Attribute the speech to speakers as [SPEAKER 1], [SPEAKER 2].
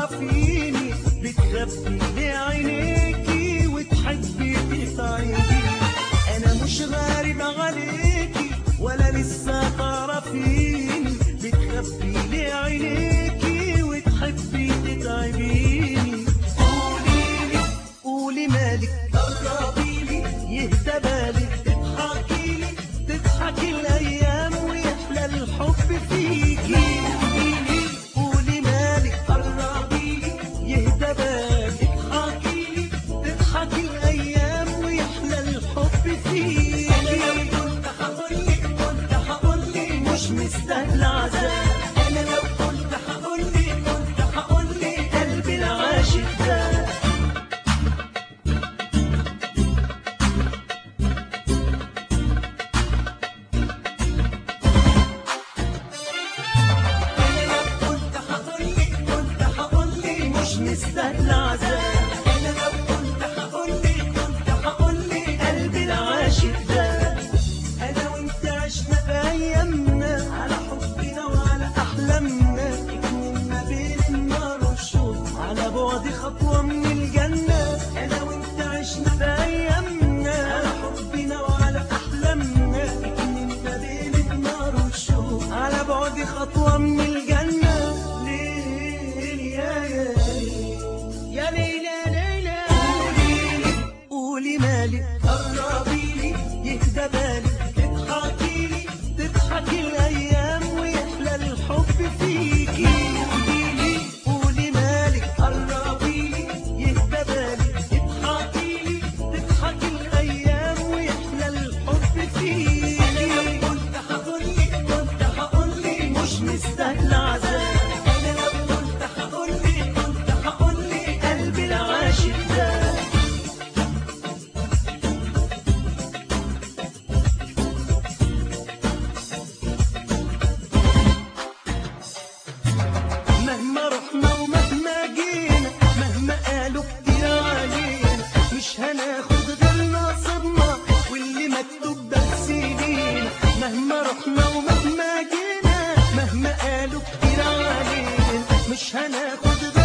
[SPEAKER 1] تعرفيني بتخبي لي عينيكي وتحبي تتعبي انا مش غريب عليكي ولا لسه تعرفيني بتخبي لي عينيكي وتحبي تتعبيني قوليلي قولي مالك قربيلي يهدى بالك تضحكيلي تضحكي الايام ويحلى الحب فيكي قوليلي قولي مالك قربيلي يهدى بالك تضحكيلي تضحكي الايام ويحلى الحب فيكي انا لو كنت هقولك كنت هقولك مش مستاهله عذاب انا لو كنت هقولك كنت هقولك قلبي العاشق ده كنت هقولك كنت هقولك مش مستاهلة عذاب أنا لو كنت هقولك كنت هقولك قلبي العاشق ده أنا وأنت عشنا في أيامنا على حبنا وعلى أحلامنا اتنين ما بين النار والشوق على بعد خطوة من الجنة أنا وأنت عشنا في أيامنا على حبنا وعلى أحلامنا اتنين ما بين النار والشوق على بعد خطوة من الجنة ليل يا يا يا ليلى ليلى قوليلي قولي مالك قربيلي يهدى بالك تضحكيلي تضحكي الايام ويحلى الحب فيكي قوليلي قولي مالك قربيلي يهدى بالك تضحكيلي تضحكي الايام ويحلى الحب فيكي انا لو كنت هقولك كنت هقولك مش مستاهله عذاب انا لو كنت هقولك كنت هقولك قلبي العاشق ده مهما رحنا ومهما جينا مهما قالوا كتير علينا مش هناخد غير نصيبنا واللي مكتوب بس لينا مهما رحنا ومهما جينا مهما قالوا كتير علينا مش هناخد غير